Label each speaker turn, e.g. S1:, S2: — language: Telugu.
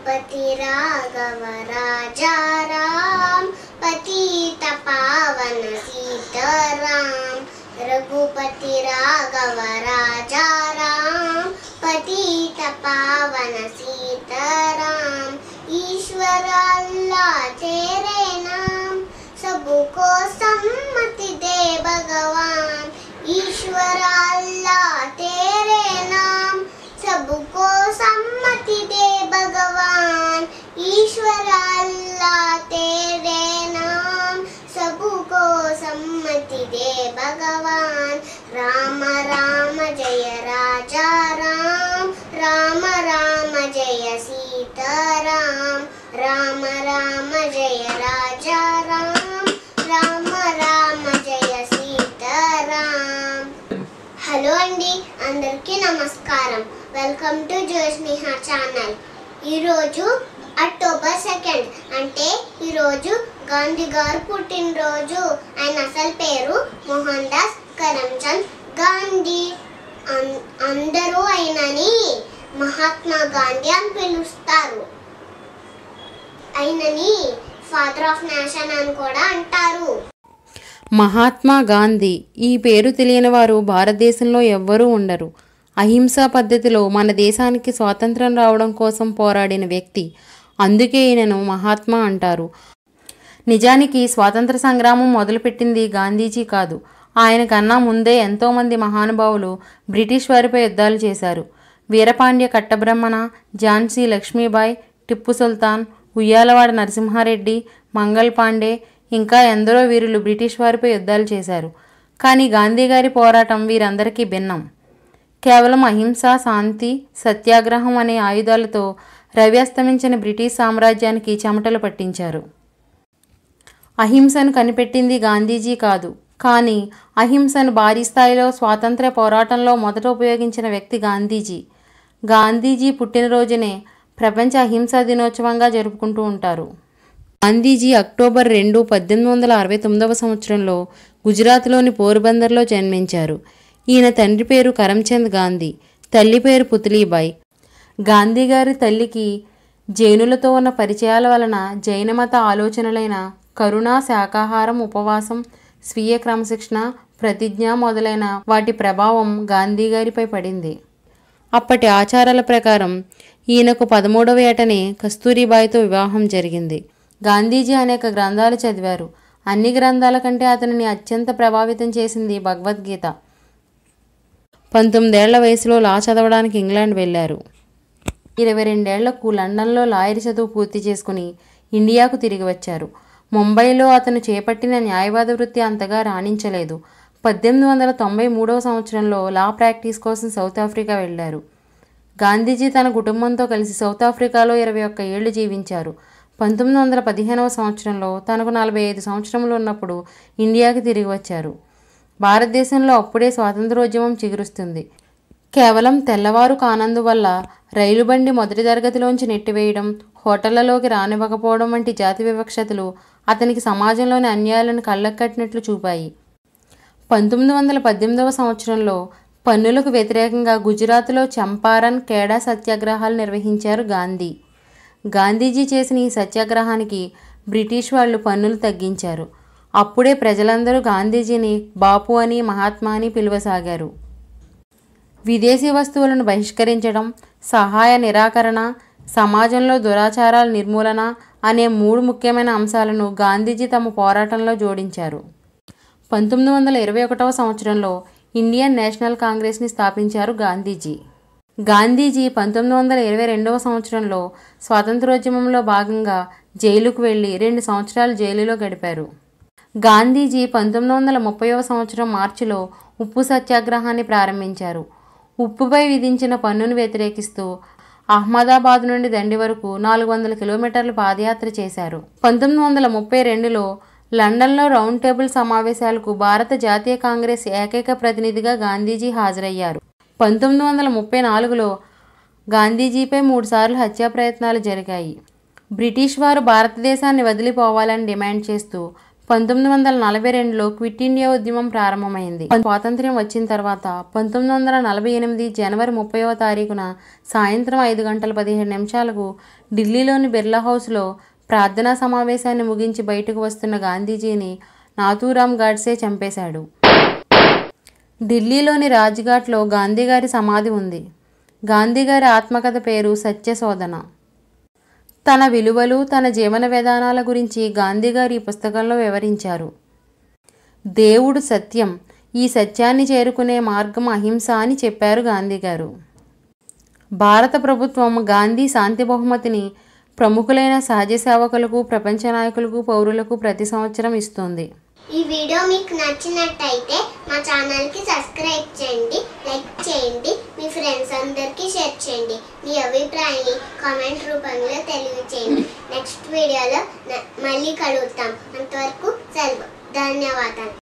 S1: रघुपति राघव राजा राम पतित पावन सीताराम रघुपति राघव राजा राम पतित पावन सीताराम ईश्वर अल्लाह तेरे नाम सबको सम्मति दे भगवान ईश्वर अल्लाह तेरे नाम सबको सम्मति दे भगवान ईश्वर अल्लाह तेरे नाम सबको सम्मति दे भगवान राम राम जय राजा राम राम राम जय सीताराम राम राम जय राजा राम राम राम जय सीताराम హలో అండి అందరికీ నమస్కారం వెల్కమ్ టు జోస్నిహ ఛానల్ ఈరోజు అక్టోబర్ సెకండ్ అంటే ఈరోజు గాంధీ గారు పుట్టినరోజు ఆయన అసలు పేరు మోహన్ దాస్ కరమ్చంద్ గాంధీ అన్- అందరూ ఆయనని మహాత్మా గాంధీ అని పిలుస్తారు ఆయనని ఫాదర్ ఆఫ్ నేషన్ అని కూడా అంటారు
S2: మహాత్మా గాంధీ ఈ పేరు తెలియని వారు భారతదేశంలో ఎవ్వరూ ఉండరు అహింసా పద్ధతిలో మన దేశానికి స్వాతంత్రం రావడం కోసం పోరాడిన వ్యక్తి అందుకే ఈయనను మహాత్మా అంటారు నిజానికి స్వాతంత్ర సంగ్రామం మొదలుపెట్టింది గాంధీజీ కాదు ఆయన కన్నా ముందే ఎంతోమంది మహానుభావులు బ్రిటిష్ వారిపై యుద్ధాలు చేశారు వీరపాండ్య కట్టబ్రహ్మణ ఝాన్సీ లక్ష్మీబాయి టిప్పు సుల్తాన్ ఉయ్యాలవాడ నరసింహారెడ్డి మంగల్ పాండే ఇంకా ఎందరో వీరులు బ్రిటిష్ వారిపై యుద్ధాలు చేశారు కానీ గాంధీ గారి పోరాటం వీరందరికీ భిన్నం కేవలం అహింస శాంతి సత్యాగ్రహం అనే ఆయుధాలతో రవి అస్తమించిన బ్రిటిష్ సామ్రాజ్యానికి చెమటలు పట్టించారు అహింసను కనిపెట్టింది గాంధీజీ కాదు కానీ అహింసను భారీ స్థాయిలో స్వాతంత్ర్య పోరాటంలో మొదట ఉపయోగించిన వ్యక్తి గాంధీజీ గాంధీజీ పుట్టినరోజునే ప్రపంచ అహింసా దినోత్సవంగా జరుపుకుంటూ ఉంటారు గాంధీజీ అక్టోబర్ రెండు పద్దెనిమిది వందల అరవై తొమ్మిదవ సంవత్సరంలో గుజరాత్లోని పోర్బందర్లో జన్మించారు ఈయన తండ్రి పేరు కరమ్చంద్ గాంధీ తల్లి పేరు పుత్లీబాయి గాంధీ గారి తల్లికి జైనులతో ఉన్న పరిచయాల వలన జైన మత ఆలోచనలైన కరుణ శాకాహారం ఉపవాసం స్వీయ క్రమశిక్షణ ప్రతిజ్ఞ మొదలైన వాటి ప్రభావం గాంధీ గారిపై పడింది అప్పటి ఆచారాల ప్రకారం ఈయనకు పదమూడవ ఏటనే కస్తూరిబాయితో వివాహం జరిగింది గాంధీజీ అనేక గ్రంథాలు చదివారు అన్ని గ్రంథాల కంటే అతనిని అత్యంత ప్రభావితం చేసింది భగవద్గీత పంతొమ్మిదేళ్ల వయసులో లా చదవడానికి ఇంగ్లాండ్ వెళ్ళారు ఇరవై రెండేళ్లకు లండన్లో లాయర్ చదువు పూర్తి చేసుకుని ఇండియాకు తిరిగి వచ్చారు ముంబైలో అతను చేపట్టిన న్యాయవాద వృత్తి అంతగా రాణించలేదు పద్దెనిమిది వందల తొంభై మూడవ సంవత్సరంలో లా ప్రాక్టీస్ కోసం సౌత్ ఆఫ్రికా వెళ్ళారు గాంధీజీ తన కుటుంబంతో కలిసి సౌత్ ఆఫ్రికాలో ఇరవై ఒక్క ఏళ్లు జీవించారు పంతొమ్మిది వందల పదిహేనవ సంవత్సరంలో తనకు నలభై ఐదు సంవత్సరములు ఉన్నప్పుడు ఇండియాకి తిరిగి వచ్చారు భారతదేశంలో అప్పుడే స్వాతంత్రోద్యమం చిగురుస్తుంది కేవలం తెల్లవారు కానందువల్ల రైలు బండి మొదటి తరగతిలోంచి నెట్టివేయడం హోటళ్లలోకి రానివ్వకపోవడం వంటి జాతి వివక్షతలు అతనికి సమాజంలోని అన్యాయాలను కళ్ళకట్టినట్లు చూపాయి పంతొమ్మిది వందల పద్దెనిమిదవ సంవత్సరంలో పన్నులకు వ్యతిరేకంగా గుజరాత్లో చంపారన్ కేడా సత్యాగ్రహాలు నిర్వహించారు గాంధీ గాంధీజీ చేసిన ఈ సత్యాగ్రహానికి బ్రిటిష్ వాళ్ళు పన్నులు తగ్గించారు అప్పుడే ప్రజలందరూ గాంధీజీని బాపు అని మహాత్మా అని పిలువసాగారు విదేశీ వస్తువులను బహిష్కరించడం సహాయ నిరాకరణ సమాజంలో దురాచారాల నిర్మూలన అనే మూడు ముఖ్యమైన అంశాలను గాంధీజీ తమ పోరాటంలో జోడించారు పంతొమ్మిది వందల ఇరవై ఒకటవ సంవత్సరంలో ఇండియన్ నేషనల్ కాంగ్రెస్ని స్థాపించారు గాంధీజీ గాంధీజీ పంతొమ్మిది వందల ఇరవై రెండవ సంవత్సరంలో స్వాతంత్రోద్యమంలో భాగంగా జైలుకు వెళ్ళి రెండు సంవత్సరాలు జైలులో గడిపారు గాంధీజీ పంతొమ్మిది వందల ముప్పైవ సంవత్సరం మార్చిలో ఉప్పు సత్యాగ్రహాన్ని ప్రారంభించారు ఉప్పుపై విధించిన పన్నును వ్యతిరేకిస్తూ అహ్మదాబాద్ నుండి దండి వరకు నాలుగు వందల కిలోమీటర్లు పాదయాత్ర చేశారు పంతొమ్మిది వందల ముప్పై రెండులో లండన్లో రౌండ్ టేబుల్ సమావేశాలకు భారత జాతీయ కాంగ్రెస్ ఏకైక ప్రతినిధిగా గాంధీజీ హాజరయ్యారు పంతొమ్మిది వందల ముప్పై నాలుగులో గాంధీజీపై మూడుసార్లు హత్యా ప్రయత్నాలు జరిగాయి బ్రిటిష్ వారు భారతదేశాన్ని వదిలిపోవాలని డిమాండ్ చేస్తూ పంతొమ్మిది వందల నలభై రెండులో క్విట్ ఇండియా ఉద్యమం ప్రారంభమైంది స్వాతంత్ర్యం వచ్చిన తర్వాత పంతొమ్మిది వందల నలభై ఎనిమిది జనవరి ముప్పైవ తారీఖున సాయంత్రం ఐదు గంటల పదిహేడు నిమిషాలకు ఢిల్లీలోని బిర్లా హౌస్లో ప్రార్థనా సమావేశాన్ని ముగించి బయటకు వస్తున్న గాంధీజీని నాథూరామ్ గాడ్సే చంపేశాడు ఢిల్లీలోని రాజ్ఘాట్లో గాంధీగారి సమాధి ఉంది గాంధీగారి ఆత్మకథ పేరు సత్యశోధన తన విలువలు తన జీవన విధానాల గురించి గాంధీగారు ఈ పుస్తకంలో వివరించారు దేవుడు సత్యం ఈ సత్యాన్ని చేరుకునే మార్గం అహింస అని చెప్పారు గాంధీగారు భారత ప్రభుత్వం గాంధీ శాంతి బహుమతిని ప్రముఖులైన సహజ సేవకులకు ప్రపంచ నాయకులకు పౌరులకు ప్రతి సంవత్సరం ఇస్తుంది
S1: ఈ వీడియో మీకు నచ్చినట్టయితే మా ఛానల్కి సబ్స్క్రైబ్ చేయండి లైక్ చేయండి మీ ఫ్రెండ్స్ అందరికీ షేర్ చేయండి మీ అభిప్రాయాన్ని కామెంట్ రూపంలో తెలియచేయండి నెక్స్ట్ వీడియోలో న- మళ్ళీ కలుగుతాం అంతవరకు సెలవు ధన్యవాదాలు